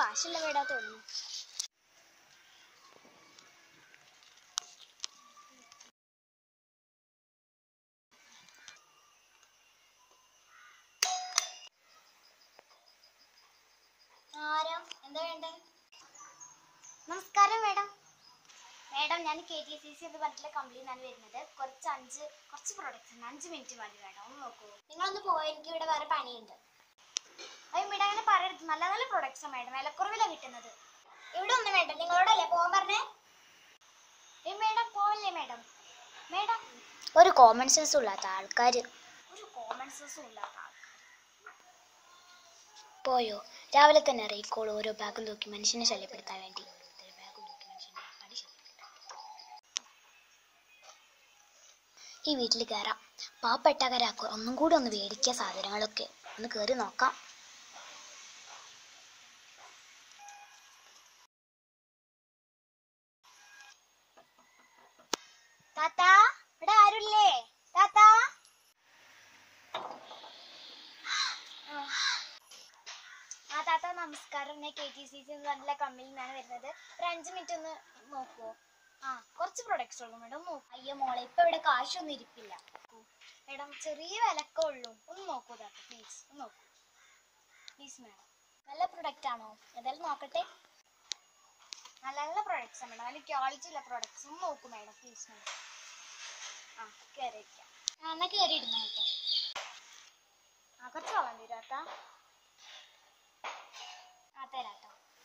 കാശുള്ള വീടാ തോന്നുന്നു ആരാ എന്താ വേണ്ടേ നമസ്കാരം മേഡം മേഡം ഞാൻ കെ ടി സി സി എന്ന് പറഞ്ഞിട്ടുള്ള കമ്പനിന്നാണ് വരുന്നത് കുറച്ച് അഞ്ച് കുറച്ച് പ്രോഡക്റ്റ്സ് ഉണ്ട് അഞ്ച് മിനിറ്റ് മതി മേഡം ഒന്ന് നോക്കൂ നിങ്ങളൊന്ന് പോയി എനിക്ക് ഇവിടെ വേറെ പണിയുണ്ട് അയ്യോ മേഡം അങ്ങനെ പറയരുത് നല്ല നല്ല പ്രോഡക്റ്റ്സാണ് മേഡം വിലക്കുറവിലാണ് കിട്ടുന്നത് ഇവിടെ ഒന്നും വേണ്ട നിങ്ങളോടല്ലേ പോകാൻ പറഞ്ഞേ ഏ മേഡം പോവല്ലേ മേഡം മേഡം ഒരു കോമൺ സെൻസ് ഇല്ലാത്ത ആൾക്കാർ ഒരു കോമൺ സെൻസും ഇല്ലാത്ത ആൾക്കാർ പോയോ രാവിലെ തന്നെ അറിയിക്കോളൂ ഓരോ ബാഗും തൂക്കി മനുഷ്യനെ ശല്യപ്പെടുത്താൻ വേണ്ടി ഈ വീട്ടിൽ കയറാം പാവപ്പെട്ടവരാക്കോ ഒന്നും കൂടി ഒന്ന് മേടിക്കുക സാധനങ്ങളൊക്കെ ഒന്ന് കയറി നോക്കാം താത്താ ഇവിടെ ആരുല്ലേ താത്താ ആ താത്ത നമസ്കാരം ഞാൻ കെ ടി സി സി എന്ന് പറഞ്ഞ കമ്പനിയിൽ നിന്നാണ് വരുന്നത് ഒരു അഞ്ച് മിനിറ്റ് ഒന്ന് നോക്കുവോ ആ കുറച്ച് പ്രൊഡക്ട്സ് ഉള്ളൂ മേഡം നോക്കൂ അയ്യോ മോളെ ഇപ്പൊ ഇവിടെ കാശൊന്നും ഇരിപ്പില്ല മേഡം ചെറിയ വിലക്കേ ഉള്ളൂ ഒന്ന് നോക്കൂ താത്ത പ്ലീസ് ഒന്ന് നോക്കൂ പ്ലീസ് മേഡം നല്ല പ്രൊഡക്റ്റ് ആണോ ഏതായാലും നോക്കട്ടെ നല്ല നല്ല പ്രൊഡക്ട്സ് ആണ് മേഡം നല്ല ക്വാളിറ്റി ഉള്ള പ്രൊഡക്ട്സ് ഒന്ന് നോക്കൂ മേഡം പ്ലീസ് മേഡം ആ കയറിയിരിക്കാം ആ എന്നാ കയറിയിരുന്നു കേട്ടോ ആ കുറച്ച് വെള്ളം തരുമോ താത്ത ആ തരാട്ടോ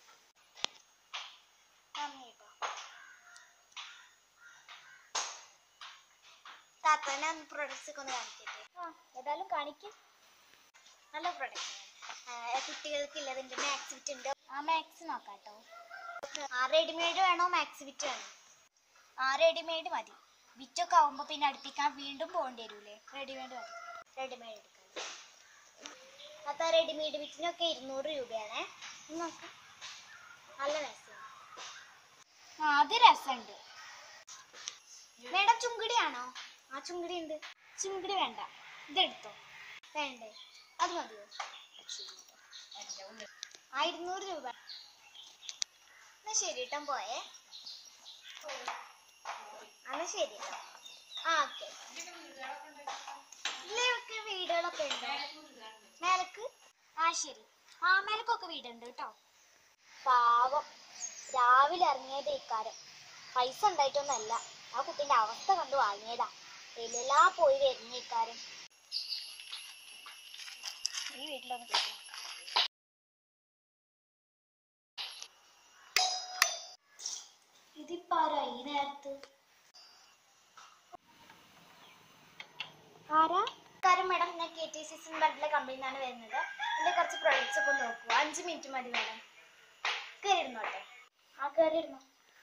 നന്ദി കേട്ടോ താത്ത ഞാൻ പ്രൊഡക്ട്സ് ഒക്കെ ഒന്ന് കാണിക്കട്ടെ ആ ഏതായാലും കാണിക്കും നല്ല പ്രൊഡക്റ്റ് കുട്ടികൾക്ക് ഇല്ലതുണ്ട് മാക്സ് വിറ്റ് ഉണ്ട് ആ മാക്സ് നോക്കാട്ടോ ആ റെഡിമെയ്ഡ് വേണോ മാക്സ് വിറ്റ് വേണോ ആ റെഡിമെയ്ഡ് മതി വിറ്റൊക്കെ ആവുമ്പോ പിന്നെ അടുപ്പിക്കാൻ വീണ്ടും പോകേണ്ടി വരൂലേ റെഡിമെയ്ഡ് മതി റെഡിമെയ്ഡ് എടുക്കാം അപ്പൊ റെഡിമെയ്ഡ് വിറ്റിനൊക്കെ ഇരുന്നൂറ് രൂപയാണേ ഇത് നോക്ക് നല്ല രസമാണ് ആ അത് രസമുണ്ട് മേഡം ചുങ്കിടിയാണോ ആ ചുങ്കിടി ഉണ്ട് ചുങ്കിടി വേണ്ട ഇതെടുത്തോ വേണ്ടേ അത് മതിയോ ആ ഇരുന്നൂറ് രൂപ എന്നാ ശരി കേട്ടോ പോയേ എന്നാ ശരി കേട്ടോ ആ ഓക്കെ ഇതിലൊക്കെ വീടുകളൊക്കെ ഉണ്ട് മേലക്ക് ആ ശരി ആ മേലക്കൊക്കെ വീടുണ്ട് കേട്ടോ പാവം രാവിലെ ഇറങ്ങിയത് ഇക്കാരം പൈസ ഉണ്ടായിട്ടൊന്നല്ല ആ കുട്ടീന്റെ അവസ്ഥ കണ്ടു വാങ്ങിയതാ എല്ലാം പോയി വരുന്ന ഇക്കാരം ഈ വീട്ടിലൊന്ന് കേട്ടോ ഇതിപ്പാരാ ഈ നേരത്ത് ആരാ കാര്യം മേഡം ഞാൻ കെ ടി സി സിൻ പറഞ്ഞിട്ടുള്ള കമ്പനിയിൽ നിന്നാണ് വരുന്നത് എൻ്റെ കുറച്ച് പ്രൊഡക്ട്സ് ഒക്കെ നോക്കൂ അഞ്ച് മിനിറ്റ് മതി മേഡം കയറിയിരുന്നോട്ടെ ആ കയറിയിരുന്നു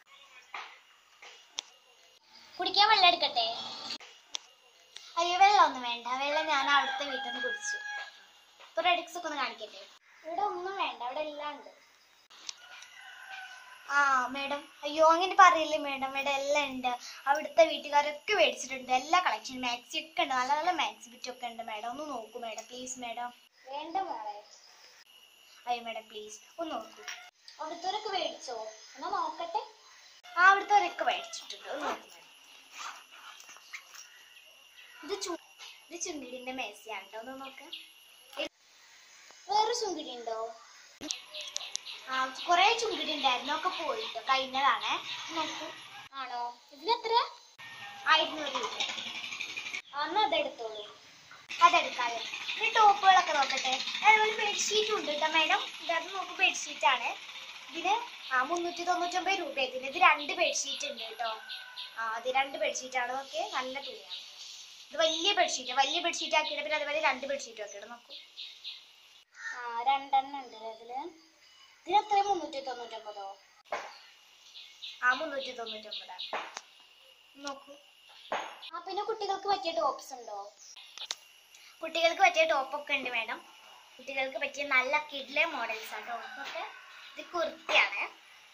കുടിക്കാൻ വെള്ളം എടുക്കട്ടെ അയ്യോ വെള്ളം ഒന്നും വേണ്ട വെള്ളം ഞാൻ അവിടുത്തെ വീട്ടിൽ നിന്ന് കുടിച്ചു പ്രൊഡക്ട്സ് ഒക്കെ ഒന്ന് കാണിക്കട്ടെ ഇവിടെ ഒന്നും വേണ്ട ഇവിടെ എല്ലാം ഉണ്ട് ആ മേഡം അയ്യോ അങ്ങനെ പറയില്ലേ മേഡം ഇവിടെ എല്ലാം ഉണ്ട് അവിടുത്തെ വീട്ടുകാരൊക്കെ മേടിച്ചിട്ടുണ്ട് എല്ലാ കളക്ഷൻ മാക്സി ഒക്കെ ഉണ്ട് നല്ല നല്ല മാക്സി ബിറ്റ് ഒക്കെ ഉണ്ട് മേഡം ഒന്ന് നോക്കൂ മേഡം പ്ലീസ് മേഡം വേണ്ട മോളെ അയ്യോ മേഡം പ്ലീസ് ഒന്ന് നോക്കൂ അവിടുത്തെ മേടിച്ചോ എന്നാ നോക്കട്ടെ ആ അവിടുത്തെ മേടിച്ചിട്ടുണ്ട് ഒന്ന് നോക്കൂ മേഡം ഇത് ചു ഇത് ചുങ്കിടിന്റെ മേശയാണ് കേട്ടോ ഒന്ന് നോക്ക് വേറെ ചുങ്കിടി ഉണ്ടോ ആ കൊറേ ചുങ്കിടി ഉണ്ടായിരുന്നു ഒക്കെ പോയിട്ടോ കഴിഞ്ഞതാണേ നോക്കൂ ആണോ ഇതിനെത്ര ആയിരത്തി രൂപ അന്ന് അതെടുത്തോളൂ അതെടുക്കാതെ ഈ ടോപ്പുകളൊക്കെ നോക്കട്ടെ അതുപോലെ ബെഡ്ഷീറ്റും ഉണ്ട് കേട്ടോ മാഡം ഇതത് നോക്ക് ബെഡ്ഷീറ്റ് ആണ് ഇതിന് ആ മുന്നൂറ്റി തൊണ്ണൂറ്റൊമ്പത് രൂപ ഇതിന് ഇത് രണ്ട് ബെഡ്ഷീറ്റ് ഉണ്ട് കേട്ടോ ആ അത് രണ്ട് ബെഡ്ഷീറ്റ് ആണ് നോക്കിയേ നല്ല തുണിയാണ് ഇത് വലിയ ബെഡ്ഷീറ്റ് വലിയ ബെഡ്ഷീറ്റ് ആക്കിയിട്ട് പിന്നെ അതുപോലെ രണ്ട് ബെഡ്ഷീറ്റും ഒക്കെ നോക്കൂ ആ രണ്ടെണ്ണം ഉണ്ട് ഇതില് ഇതിന് എത്ര മുന്നൂറ്റി തൊണ്ണൂറ്റൊമ്പതോ ആ മുന്നൂറ്റി തൊണ്ണൂറ്റൊമ്പതാണ് നോക്കൂ ആ പിന്നെ കുട്ടികൾക്ക് പറ്റിയ ടോപ്സ് ഉണ്ടോ കുട്ടികൾക്ക് പറ്റിയ ടോപ്പൊക്കെ ഉണ്ട് മാഡം കുട്ടികൾക്ക് പറ്റിയ നല്ല കിഡ്ലെ മോഡൽസ് ആണ് ടോപ്പൊക്കെ ഇത് കുർത്തിയാണ്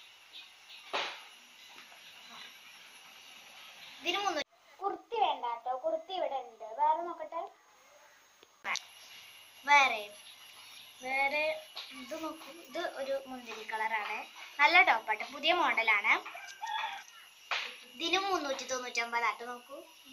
ഇതിന് മുന്നൂറ്റി കുർത്തി വേണ്ട കേട്ടോ കുർത്തി ഇവിടെ ഉണ്ട് വേറെ നോക്കട്ടെ വേറെ വേറെ ഇത് നോക്കൂ ഇത് ഒരു മുന്തിരി കളറാണ് നല്ല ടോപ്പാട്ടോ പുതിയ മോഡലാണ് ഇതിനും മുന്നൂറ്റി തൊണ്ണൂറ്റൊമ്പത് ആട്ടോ നോക്കൂ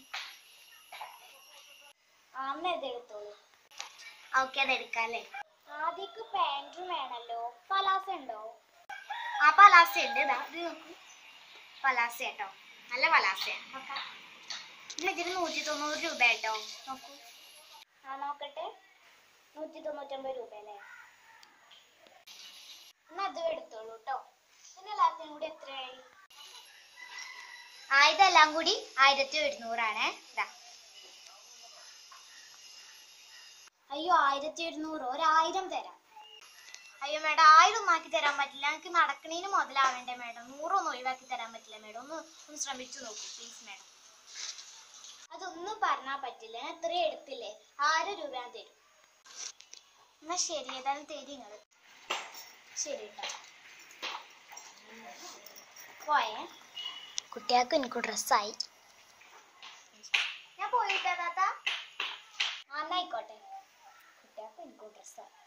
അന്ന് ഇത് എടുത്തോളൂ ഓക്കെ അത് എടുക്കാല്ലേ ആദ്യക്ക് പാൻറ്റും വേണല്ലോ പലാസ ഉണ്ടോ ആ പലാസ ഉണ്ട് ഇതാ ഇത് നോക്കൂ പലാസ കേട്ടോ നല്ല പലാസയാണ് നോക്കാം ഇന്ന് ഇതിന് നൂറ്റി തൊണ്ണൂറ് രൂപ കേട്ടോ നോക്കൂ ആ നോക്കട്ടെ നൂറ്റി തൊണ്ണൂറ്റൊമ്പത് രൂപ അല്ലേ എന്നാ അതും എടുത്തോളൂ കേട്ടോ പിന്നെ എല്ലാത്തിനും കൂടി എത്രയായി ആ ഇതെല്ലാം കൂടി ആയിരത്തി ഒരുന്നൂറാണ് ഇതാ അയ്യോ ആയിരത്തി ഒരുന്നൂറ് ഒരായിരം തരാം അയ്യോ മേഡം ആയിരം ഒന്നും ആക്കി തരാൻ പറ്റില്ല എനിക്ക് നടക്കണേന് മുതലാവേണ്ടേ മേഡം നൂറൊന്നും ഒഴിവാക്കി തരാൻ പറ്റില്ല മേഡം ഒന്ന് ഒന്ന് ശ്രമിച്ചു നോക്കൂ പ്ലീസ് മേഡം അതൊന്നും പറഞ്ഞാൽ പറ്റില്ല ഞാൻ ഇത്രയും എടുത്തില്ലേ ആയിരം രൂപ ഞാൻ തരും എന്നാ ശരി ഏതായാലും തരി നിങ്ങള് ശരി കേട്ടോ പോയേ കുട്ടികൾക്ക് എനിക്ക് ഡ്രസ്സായി ഞാൻ പോയിട്ടാ താത്ത ആ എന്നായിക്കോട്ടെ കുട്ടികൾക്ക് എനിക്ക് ഡ്രസ്സായി